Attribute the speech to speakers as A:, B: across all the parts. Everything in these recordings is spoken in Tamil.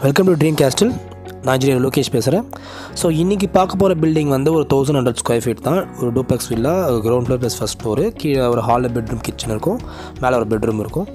A: வெல்கம் டு ட்ரீம் கேஸ்டில் நான் இன்ஜினியர் லோகேஷ் பேசுகிறேன் ஸோ இன்றைக்கி பார்க்க போகிற பில்டிங் வந்து ஒரு தௌசண்ட் ஹண்ட்ரட் ஸ்கொயர் ஃபீட் தான் ஒரு duplex villa ground floor plus first floor கீழே ஒரு ஹாலில் பெட்ரூம் கிச்சன் இருக்கும் மேலே ஒரு பெட்ரூம் இருக்கும்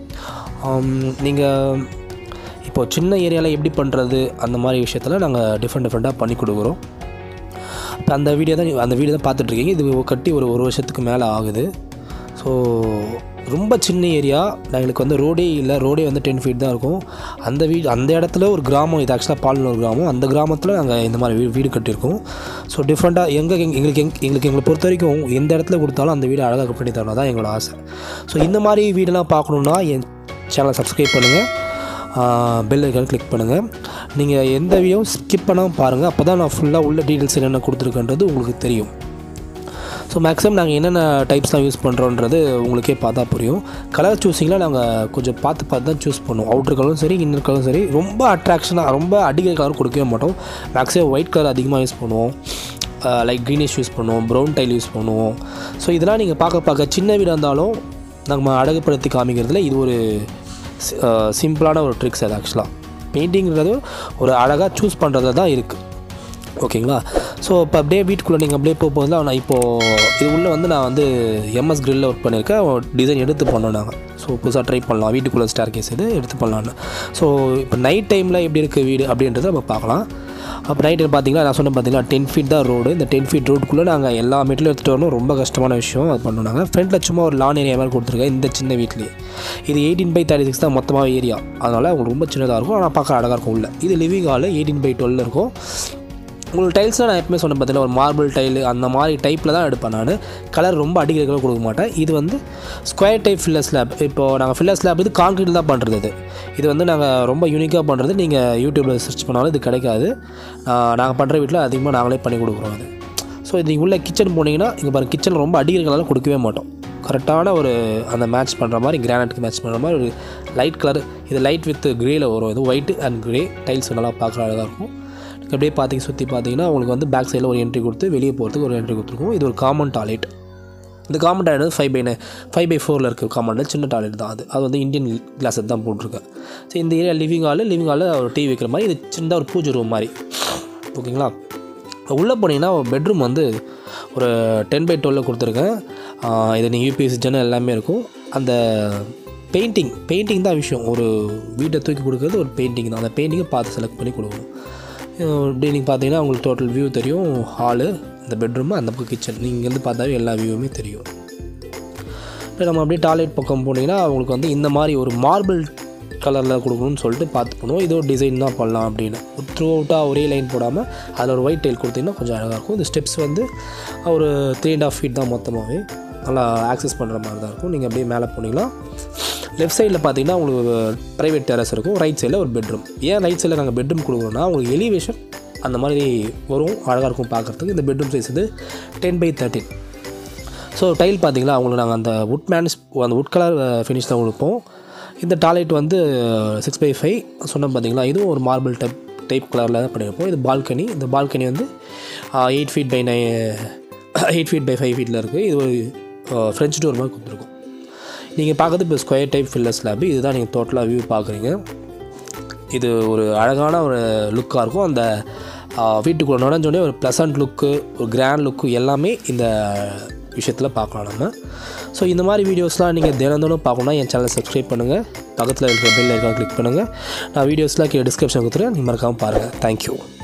A: நீங்கள் இப்போ சின்ன ஏரியாவில் எப்படி பண்ணுறது அந்த மாதிரி விஷயத்தில் நாங்கள் டிஃப்ரெண்ட் டிஃப்ரெண்ட்டாக பண்ணி கொடுக்குறோம் இப்போ அந்த வீடியோ தான் நீ- அந்த வீடியோ தான் பார்த்துட்ருக்கீங்க இது கட்டி ஒரு ஒரு வருஷத்துக்கு மேலே ஆகுது ஸோ ரொம்ப சின்ன ஏரியா எங்களுக்கு வந்து ரோடே இல்லை ரோடே வந்து டென் ஃபீட் தான் இருக்கும் அந்த வீடு அந்த இடத்துல ஒரு கிராமம் இது ஆக்சுவலாக பால்னூர் கிராமம் அந்த கிராமத்தில் நாங்கள் இந்த மாதிரி வீடு வீடு கட்டியிருக்கோம் ஸோ டிஃப்ரெண்ட்டாக எங்கே எங்களுக்கு எங் எங்களுக்கு எங்களை பொறுத்த வரைக்கும் எந்த இடத்துல கொடுத்தாலும் அந்த வீடு அழகாக பண்ணி தரணும் தான் எங்களோட ஆசை ஸோ இந்த மாதிரி வீடெல்லாம் பார்க்கணுன்னா என் சேனலை சப்ஸ்கிரைப் பண்ணுங்கள் பெல் ஐக்கான் கிளிக் பண்ணுங்கள் நீங்கள் எந்த வீடியோ ஸ்கிப் பண்ணாமல் பாருங்கள் அப்போ தான் நான் ஃபுல்லாக உள்ள டீட்டெயில்ஸ் என்னென்ன கொடுத்துருக்கேன்றது உங்களுக்கு தெரியும் ஸோ மேக்ஸிமம் நாங்கள் என்னென்ன டைப்ஸ்லாம் யூஸ் பண்ணுறோன்றது உங்களுக்கே பார்த்தா புரியும் கலர் சூஸிங்கில் நாங்கள் கொஞ்சம் பார்த்து பார்த்து தான் சூஸ் பண்ணுவோம் அவுட்டர் கலரும் சரி இன்னர் கலரும் சரி ரொம்ப அட்ராக்ஷனாக ரொம்ப அடிக்கிற கலர் கொடுக்கவே மாட்டோம் மேக்ஸிமம் ஒயிட் கலர் அதிகமாக யூஸ் பண்ணுவோம் லைக் க்ரீனிஷ் யூஸ் பண்ணுவோம் ப்ரௌன் டைல் யூஸ் பண்ணுவோம் ஸோ இதெல்லாம் நீங்கள் பார்க்க பார்க்க சின்ன வீடாக இருந்தாலும் நம்ம அழகுபடுத்தி காமிக்கிறதுல இது ஒரு சிம்பிளான ஒரு ட்ரிக்ஸ் அது ஆக்சுவலாக பெயிண்டிங்கிறது ஒரு அழகாக சூஸ் பண்ணுறதுல தான் இருக்குது ஓகேங்களா ஸோ இப்போ அப்படியே வீட்டுக்குள்ளே நீங்கள் அப்படியே போக போதில் நான் இப்போது இது உள்ளே வந்து நான் வந்து எம்எஸ் கிரில்ல ஒர்க் பண்ணியிருக்கேன் டிசைன் எடுத்து பண்ணோம் நாங்கள் ஸோ புதுசாக ட்ரை பண்ணலாம் வீட்டுக்குள்ளே ஸ்டார் கேஸ் இது எடுத்து பண்ணலான்னு ஸோ இப்போ நைட் டைமில் எப்படி இருக்குது வீடு அப்படின்றத நம்ம பார்க்கலாம் அப்போ நைட் பார்த்தீங்கன்னா நான் சொன்னேன் பார்த்தீங்கன்னா டென் ஃபீட் தான் ரோடு இந்த டென் ஃபீட் ரோடுக்குள்ளே நாங்கள் எல்லா மெட்டீரியல் எடுத்துகிட்டு வரணும் ரொம்ப கஷ்டமான விஷயம் அது பண்ணோம் நாங்கள் ஃப்ரண்ட்டில் சும்மா ஒரு லான் ஏரியா மாதிரி கொடுத்துருக்கேன் இந்த சின்ன வீட்லேயே இது எயிட்டீன் பை தேர்ட்டி சிக்ஸ் தான் மொத்தமாக ஏரியா அதனால் உங்களுக்கு ரொம்ப சின்னதாக இருக்கும் ஆனால் பார்க்க அழகாக இருக்கும் உள்ள இது living hall eighteen by twelve இருக்கும் உங்களுக்கு டைல்ஸ்லாம் நான் எப்பவுமே சொன்னேன் பார்த்தீங்கன்னா ஒரு மார்பிள் டைலு அந்த மாதிரி டைப்பில் தான் எடுப்பேன் நான் கலர் ரொம்ப அடிக்கிற கலர் கொடுக்க மாட்டேன் இது வந்து ஸ்கொயர் டைப் ஃபில்லர் ஸ்லாப் இப்போது நாங்கள் ஃபில்லர் ஸ்லாப் இது கான்க்ரீட் தான் பண்ணுறது இது இது வந்து நாங்கள் ரொம்ப யூனிக்காக பண்ணுறது நீங்கள் யூடியூப்பில் சர்ச் பண்ணாலும் இது கிடைக்காது நாங்கள் பண்ணுற வீட்டில் அதிகமாக நாங்களே பண்ணி கொடுக்குறோம் அது ஸோ இது உள்ள கிச்சன் போனீங்கன்னா இங்கே பாருங்க கிச்சன் ரொம்ப அடிக்கிற கலர் கொடுக்கவே மாட்டோம் கரெக்டான ஒரு அந்த மேட்ச் பண்ணுற மாதிரி கிரானைட்க்கு மேட்ச் பண்ணுற மாதிரி ஒரு லைட் கலர் இது லைட் வித் க்ரேயில் வரும் இது ஒயிட் அண்ட் க்ரே டைல்ஸ் நல்லா பார்க்குற அழகாக இருக்கும் நீங்க அப்படியே பார்த்தீங்க சுற்றி பார்த்தீங்கன்னா உங்களுக்கு வந்து பேக் சைடில் ஒரு என்ட்ரி கொடுத்து வெளியே போகிறதுக்கு ஒரு என்ட்ரி கொடுத்துருக்கும் இது ஒரு காமன் டாய்லெட் இந்த common toilet five by five by ஃபோரில் இருக்குது காமன் சின்ன டாய்லெட் தான் அது அது வந்து இந்தியன் கிளாஸ் தான் போட்டிருக்கேன் ஸோ இந்த ஏரியா லிவிங் ஹால் லிவிங் ஹாலில் ஒரு டிவி வைக்கிற மாதிரி இது சின்னதாக ஒரு பூஜை ரூம் மாதிரி ஓகேங்களா உள்ளே போனீங்கன்னா பெட்ரூம் வந்து ஒரு டென் பை டுவெல்ல கொடுத்துருக்கேன் ஆஹ் இது நீங்கள் யூபிஎஸ் ஜன்னல் எல்லாமே இருக்கும் அந்த பெயிண்டிங் பெயிண்டிங் தான் விஷயம் ஒரு வீட்டை தூக்கி கொடுக்குறது ஒரு பெயிண்டிங் தான் அந்த பெயிண்டிங்கை பார்த்து செலக்ட் பண்ணி கொடுக்கணும் இப்படி நீங்கள் பார்த்தீங்கன்னா உங்களுக்கு டோட்டல் வியூ தெரியும் ஹாலு இந்த பெட்ரூமு அந்த பக்கம் கிச்சன் நீங்கள் இங்கேருந்து பார்த்தாவே எல்லா வியூவுமே தெரியும் இப்போ நம்ம அப்படியே டாய்லெட் பக்கம் போனீங்கன்னா உங்களுக்கு வந்து இந்த மாதிரி ஒரு மார்பிள் கலரில் கொடுக்கணும்னு சொல்லிட்டு பார்த்து பண்ணுவோம் இது ஒரு டிசைன் தான் பண்ணலாம் அப்படின்னு த்ரூ அவுட்டாக ஒரே லைன் போடாமல் அதில் ஒரு ஒயிட் டைல் கொடுத்தீங்கன்னா கொஞ்சம் அழகாக இருக்கும் இந்த ஸ்டெப்ஸ் வந்து ஒரு த்ரீ அண்ட் ஆஃப் ஃபீட் தான் மொத்தமாகவே நல்லா ஆக்சஸ் பண்ணுற மாதிரி தான் இருக்கும் நீங்கள் அப்படியே மேலே போனீங்கன்னா லெஃப்ட் சைடில் பார்த்தீங்கன்னா உங்களுக்கு ப்ரைவேட் டெரஸ் இருக்கும் ரைட் சைடில் ஒரு பெட்ரூம் ஏன் ரைட் சைடில் நாங்கள் பெட்ரூம் கொடுக்குறோம்னா உங்களுக்கு எலிவேஷன் அந்த மாதிரி வரும் அழகாக இருக்கும் பார்க்குறதுக்கு இந்த பெட்ரூம் சைஸ் வந்து ten by thirteen so tile பார்த்தீங்களா அவங்களுக்கு நாங்கள் அந்த வுட் மேன்ஸ் அந்த வுட் கலர் ஃபினிஷ் தான் கொடுப்போம் இந்த டாய்லெட் வந்து சிக்ஸ் பை ஃபைவ் சொன்னோம் பார்த்தீங்களா இதுவும் ஒரு மார்பிள் டைப் டைப் கலரில் தான் பண்ணியிருப்போம் இது பால்கனி இந்த பால்கனி வந்து eight feet by nine eight feet by five ஃபீட்டில் இருக்குது இது ஒரு ஃப்ரெஞ்ச் டோர் மாதிரி கொடுத்துருக்கும் நீங்கள் பார்க்குறது இப்போ ஸ்கொயர் டைப் ஃபில்லர் ஸ்லாப் இதுதான் நீங்கள் டோட்டலாக வியூ பார்க்குறீங்க இது ஒரு அழகான ஒரு லுக்காக இருக்கும் அந்த ஆ, வீட்டுக்குள்ள நுழைஞ்சோடனே ஒரு ப்ளசன்ட் லுக்கு ஒரு கிராண்ட் லுக்கு எல்லாமே இந்த விஷயத்தில் பார்க்கலாம் நம்ம ஸோ இந்த மாதிரி வீடியோஸ்லாம் நீங்கள் தினந்தோறும் பார்க்கணுன்னா என் சேனலை சப்ஸ்கிரைப் பண்ணுங்கள் பக்கத்தில் இருக்கிற பெல் ஐக்கான் கிளிக் பண்ணுங்கள் நான் வீடியோஸ்லாம் கீழே டிஸ்கிரிப்ஷன் கொடுத்துறேன் நீங்கள் மறக்காமல் பாருங்கள் தேங்க்யூ